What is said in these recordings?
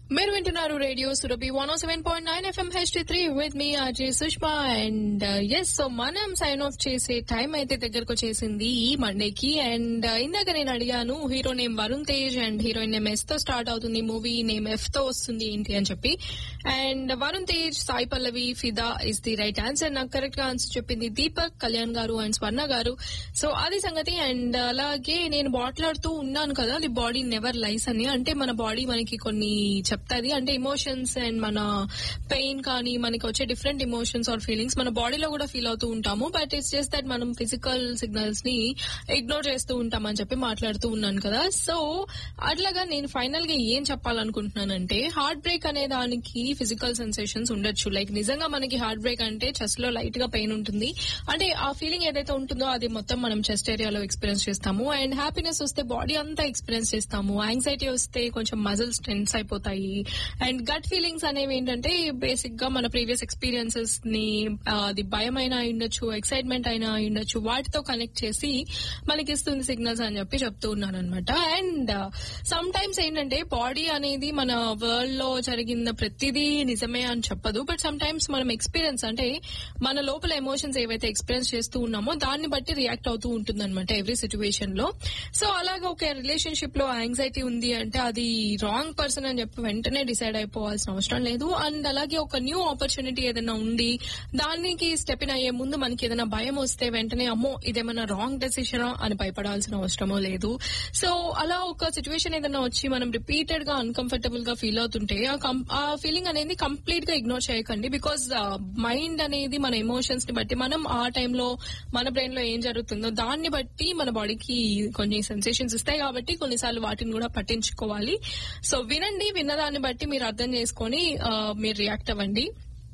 మీరు వింటున్నారు radio Surabhi one O seven point nine FM HD three with me Ajay Sushma and yes so మనం sign off చేసే time అయితే దగ్గరకు వచ్చేసింది ఈ మండేకి అండ్ ఇందాక నేను అడిగాను hero name Varun Tej and heroine name S తో స్టార్ట్ అవుతుంది మూవీ నేమ్ ఎఫ్ తో వస్తుంది ఏంటి అని చెప్పి and Varun Tej Sai Pallavi Fidaa is the right answer నాకు కరెక్ట్ గా ఆన్సర్ చెప్పింది దీపక్ కళ్యాణ్ గారు అండ్ స్వర్ణ గారు సో అది సంగతి అండ్ అలాగే నేను మాట్లాడుతూ ఉన్నాను కదా ది బాడీ నెవర్ లైస్ అని అంటే మన బాడీ మనకి కొన్ని చెప్తాది అంటే ఎమోషన్స్ అండ్ మన పెయిన్ కానీ మనకి వచ్చే డిఫరెంట్ ఎమోషన్స్ ఆర్ ఫీలింగ్స్ మన బాడీలో కూడా ఫీల్ అవుతూ ఉంటాము బట్ ఇట్స్ జస్ట్ దట్ మనం ఫిజికల్ సిగ్నల్స్ ని ఇగ్నోర్ చేస్తూ ఉంటాం అని చెప్పి మాట్లాడుతూ ఉన్నాను కదా సో అట్లాగా నేను ఫైనల్ గా ఏం చెప్పాలనుకుంటున్నానంటే హార్ట్ బ్రేక్ అనే దానికి ఫిజికల్ సెన్సేషన్స్ ఉండొచ్చు లైక్ నిజంగా మనకి హార్ట్ బ్రేక్ అంటే చెస్ట్ లో లైట్ గా పెయిన్ ఉంటుంది అంటే ఆ ఫీలింగ్ ఏదైతే ఉంటుందో అది మొత్తం మనం చెస్ట్ ఏరియాలో ఎక్స్పీరియన్స్ చేస్తాము అండ్ హ్యాపీనెస్ వస్తే బాడీ అంతా ఎక్స్పీరియన్స్ చేస్తాము యాంగ్జైటీ వస్తే కొంచెం మజిల్స్ టెన్స్ అయిపోతాయి అండ్ గట్ ఫీలింగ్స్ అనేవి ఏంటంటే బేసిక్ గా మన ప్రీవియస్ ఎక్స్పీరియన్సెస్ ని ఆ, అది భయం అయినా ఉండొచ్చు ఎక్సైట్మెంట్ అయినా ఉండొచ్చు వాటితో కనెక్ట్ చేసి మనకి ఇస్తుంది సిగ్నల్స్ అని చెప్పి చెప్తూ ఉన్నాను అనమాట అండ్ సమ్ టైమ్స్ ఏంటంటే బాడీ అనేది మన వరల్డ్ లో జరిగిన ప్రతిదీ నిజమే అని చెప్పదు బట్ సమ్ టైమ్స్ మనం ఎక్స్పీరియన్స్ అంటే మన లోపల ఎమోషన్స్ ఏవైతే ఎక్స్పీరియన్స్ చేస్తూ ఉన్నామో దాన్ని బట్టి రియాక్ట్ అవుతూ ఉంటుంది అనమాట ఎవ్రీ సిచ్యువేషన్ లో సో అలాగే ఒక రిలేషన్షిప్ లో యాంగ్జైటీ ఉంది అంటే అది రాంగ్ పర్సన్ అని చెప్పి వెంటనే డిసైడ్ అయిపోవాల్సిన అవసరం లేదు అండ్ అలాగే ఒక న్యూ ఆపర్చునిటీ ఏదైనా ఉండి దానికి స్టెప్ ఇన్ అయ్యే ముందు మనకి ఏదైనా భయం వస్తే వెంటనే అమ్మో ఇదేమైనా రాంగ్ డెసిషనా అని భయపడాల్సిన అవసరమో లేదు సో అలా ఒక సిచ్యువేషన్ ఏదైనా వచ్చి మనం రిపీటెడ్ గా అన్కంఫర్టబుల్ గా ఫీల్ అవుతుంటే ఆ కం- ఆ ఫీలింగ్ అనేది కంప్లీట్ గా ఇగ్నోర్ చేయకండి బికాస్ మైండ్ అనేది మన ఎమోషన్స్ ని బట్టి మనం ఆ టైంలో మన బ్రెయిన్ లో ఏం జరుగుతుందో దాన్ని బట్టి మన బాడీకి కొన్ని సెన్సేషన్స్ ఇస్తాయి కాబట్టి కొన్నిసార్లు వాటిని కూడా పట్టించుకోవాలి సో వినండి విన్నదాన్ని బట్టి మీరు అర్థం చేసుకొని ఆ, మీరు రియాక్ట్ అవ్వండి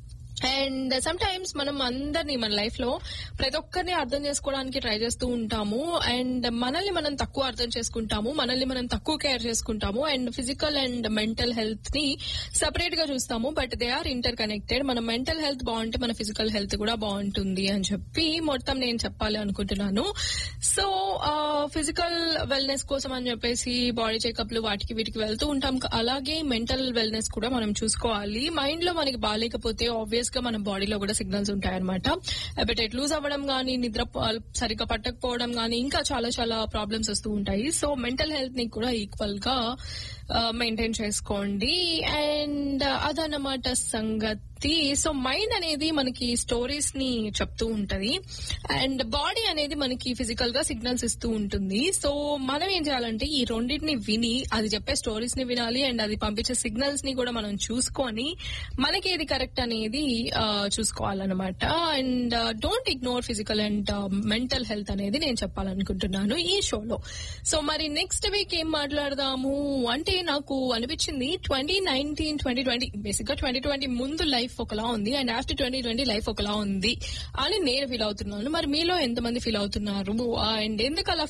అండ్ సమ్ టైమ్స్ మనం అందరినీ మన లైఫ్ లో ప్రతి ఒక్కరిని అర్థం చేసుకోవడానికి ట్రై చేస్తూ ఉంటాము అండ్ మనల్ని మనం తక్కువ అర్థం చేసుకుంటాము మనల్ని మనం తక్కువ కేర్ చేసుకుంటాము and physical and mental health ని సెపరేట్ గా చూస్తాము but they are interconnected మన మెంటల్ హెల్త్ బాగుంటే మన ఫిజికల్ హెల్త్ కూడా బాగుంటుంది అని చెప్పి మొత్తం నేను చెప్పాలి అనుకుంటున్నాను సో ఫిజికల్ వెల్నెస్ కోసం అని చెప్పేసి బాడీ చెకప్లు వాటికి వీటికి వెళ్తూ ఉంటాం అలాగే మెంటల్ వెల్నెస్ కూడా మనం చూసుకోవాలి మైండ్ లో మనకి బాగాలేకపోతే ఆబ్వియస్ గా మన బాడీలో కూడా సిగ్నల్స్ ఉంటాయన్నమాట అపెటైట్ లూజ్ అవ్వడం గానీ నిద్ర ప- సరిగ్గా పట్టకపోవడం గానీ ఇంకా చాలా చాలా ప్రాబ్లమ్స్ వస్తూ ఉంటాయి సో మెంటల్ హెల్త్ ని కూడా ఈక్వల్ గా మెయింటైన్ చేసుకోండి అండ్ అదనమాట సంగతి సో మైండ్ అనేది మనకి స్టోరీస్ ని చెప్తూ ఉంటది అండ్ బాడీ అనేది మనకి ఫిజికల్ గా సిగ్నల్స్ ఇస్తూ ఉంటుంది సో మనం ఏం చేయాలంటే ఈ రెండింటిని విని అది చెప్పే స్టోరీస్ ని వినాలి అండ్ అది పంపించే సిగ్నల్స్ ని కూడా మనం చూసుకొని మనకి ఏది కరెక్ట్ అనేది ఆ, చూసుకోవాలన్నమాట and don't ignore physical and mental health అనేది నేను చెప్పాలనుకుంటున్నాను ఈ షోలో సో మరి నెక్స్ట్ వీక్ ఏం మాట్లాడదాము అంటే నాకు అనిపించింది twenty nineteen twenty twenty basic గా ట్వంటీ ట్వంటీ ముందు లైఫ్ ఒకలా ఉంది and after twenty twenty life ఒకలా ఉంది అని నేను ఫీల్ అవుతున్నాను మరి మీలో ఎంతమంది ఫీల్ అవుతున్నారు అండ్ ఎందుకు అలా